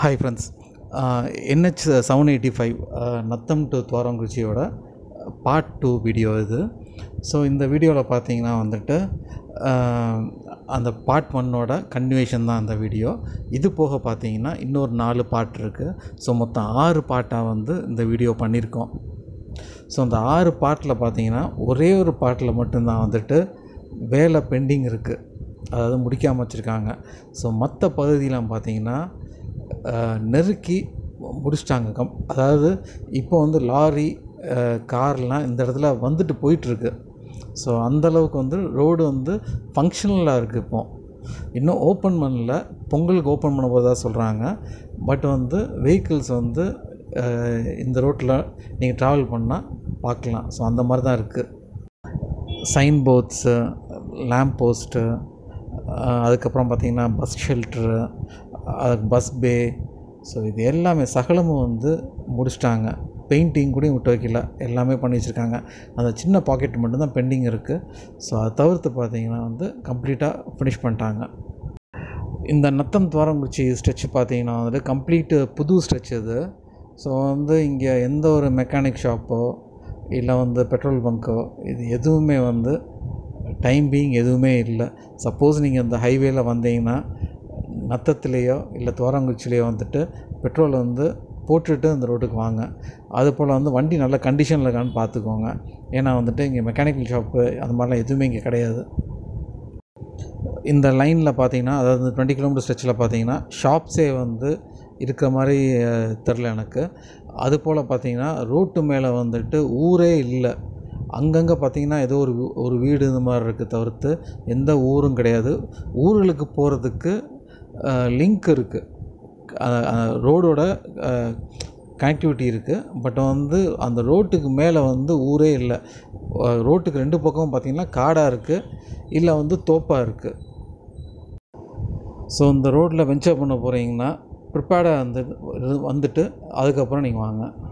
hi friends NH seven eighty five Natham to துவாரங்குறிச்சியோட part two video இது so இந்த வீடியோவில் பார்த்தீங்கன்னா வந்துட்டு ஆஹ், அந்த பார்ட் ஒன்னோட கன்டினியூஷன் தான் அந்த வீடியோ இது போக பார்த்தீங்கன்னா இன்னொரு நாலு பார்ட் இருக்குது ஸோ மொத்தம் ஆறு பார்ட்டாக வந்து இந்த வீடியோ பண்ணியிருக்கோம் ஸோ அந்த ஆறு பார்ட்டில் பார்த்தீங்கன்னா ஒரே ஒரு பார்ட்டில் மட்டும்தான் வந்துட்டு வேலை பெண்டிங் இருக்குது அதாவது முடிக்காமல் வச்சுருக்காங்க ஸோ மற்ற பகுதியெலாம் பார்த்தீங்கன்னா அஹ், நெருக்கி முடிச்சிட்டாங்க கம் அதாவது இப்போ வந்து லாரி அஹ், கார்லாம் இந்த இடத்துல வந்துட்டு போயிட்டுருக்கு ஸோ அந்தளவுக்கு வந்து ரோடு வந்து ஃபங்க்ஷனலாக இருக்குது இப்போ இன்னும் ஓப்பன் பண்ணல பொங்கலுக்கு ஓப்பன் பண்ண போதா சொல்கிறாங்க பட் வந்து வெஹிக்கிள்ஸ் வந்து அஹ், இந்த ரோட்டில் நீங்கள் ட்ராவல் பண்ணால் பார்க்கலாம் ஸோ அந்த மாதிரி தான் இருக்குது சைன் போர்ட்ஸு லேம்ப் போஸ்ட்டு அதுக்கப்புறம் பார்த்திங்கன்னா bus shelter bus bay so இது எல்லாமே சகலமும் வந்து முடிச்சிட்டாங்க பெயிண்டிங் கூட விட்டு வைக்கல எல்லாமே பண்ணி வச்சுருக்காங்க அந்த சின்ன பாக்கெட் மட்டும்தான் பெண்டிங் இருக்குது ஸோ அதை தவிர்த்து பார்த்தீங்கன்னா வந்து கம்ப்ளீட்டாக ஃபினிஷ் பண்ணிட்டாங்க இந்த நத்தம் துவாரங்குறிச்சி ஸ்ட்ரெச் பார்த்தீங்கன்னா வந்துட்டு கம்ப்ளீட்டு புது ஸ்ட்ரெச் இது ஸோ வந்து இங்கே எந்த ஒரு மெக்கானிக் ஷாப்போ இல்லை வந்து பெட்ரோல் பங்க்கோ இது எதுவுமே வந்து டைம் பீயிங் எதுவுமே இல்லை சப்போஸ் நீங்கள் இந்த ஹைவேல வந்தீங்கன்னா நத்தத்துலேயோ இல்லை துவாரங்குறிச்சிலேயோ வந்துட்டு பெட்ரோல் வந்து போட்டுட்டு அந்த ரோட்டுக்கு வாங்க அது போல் வந்து வண்டி நல்ல கண்டிஷனில் இருக்கான்னு பார்த்துக்கோங்க ஏன்னா வந்துட்டு இங்கே மெக்கானிக்கல் ஷாப்பு அந்த மாதிரிலாம் எதுவுமே இங்கே கிடையாது இந்த லைனில் பார்த்தீங்கன்னா அதாவது டுவெண்ட்டி கிலோமீட்டர் ஸ்ட்ரெச்சில் பார்த்தீங்கன்னா ஷாப்ஸே வந்து இருக்கிற மாதிரி அஹ், தெரில எனக்கு அது போல் பார்த்தீங்கன்னா ரோட்டு மேலே வந்துட்டு ஊரே இல்லை அங்கங்கே பார்த்தீங்கன்னா ஏதோ ஒரு வீ- ஒரு வீடு இந்த மாதிரி இருக்குது தவிர்த்து எந்த ஊரும் கிடையாது ஊர்களுக்கு போகிறதுக்கு லிங்க் இருக்குது ரோடோட கனெக்டிவிட்டி இருக்குது பட் வந்து அந்த ரோட்டுக்கு மேலே வந்து ஊரே இல்லை அஹ், ரோட்டுக்கு ரெண்டு பக்கமும் பார்த்தீங்கன்னா காடாக இருக்குது இல்லை வந்து தோப்பாக இருக்குது ஸோ இந்த ரோட்டில் வெஞ்சர் பண்ண போகிறீங்கன்னா ப்ரிப்பேர்டாக வந்து வந்துட்டு அதுக்கப்புறம் நீங்கள் வாங்க